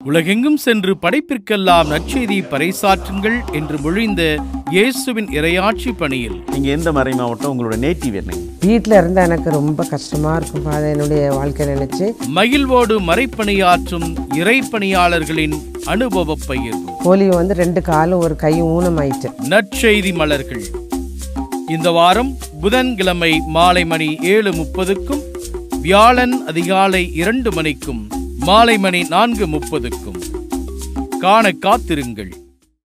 உலகெங்கும் சென்று படைப்பிற்கெல்லாம் நற்செய்தி பறைசாற்றுங்கள் என்று மொழிந்த இயேசுவின் இரையாட்சி பணியில் நீங்க எந்த மறை மாவட்டம் உங்களோட நேட்டிவ் என்ன வீட்டில் இருந்தால் எனக்கு ரொம்ப கஷ்டமாக இருக்கும் அதை என்னுடைய வாழ்க்கை நினச்சி மகிழ்வோடு மறைப்பணியாற்றும் இறைப்பணியாளர்களின் அனுபவ பகிர்வு போலியோ வந்து ரெண்டு காலும் ஒரு கையும் ஊனமாயிட்டு நற்செய்தி மலர்கள் இந்த வாரம் புதன்கிழமை மாலை மணி ஏழு முப்பதுக்கும் வியாழன் அதிகாலை இரண்டு மணிக்கும் மாலை மணி நான்கு முப்பதுக்கும் காண காத்திருங்கள்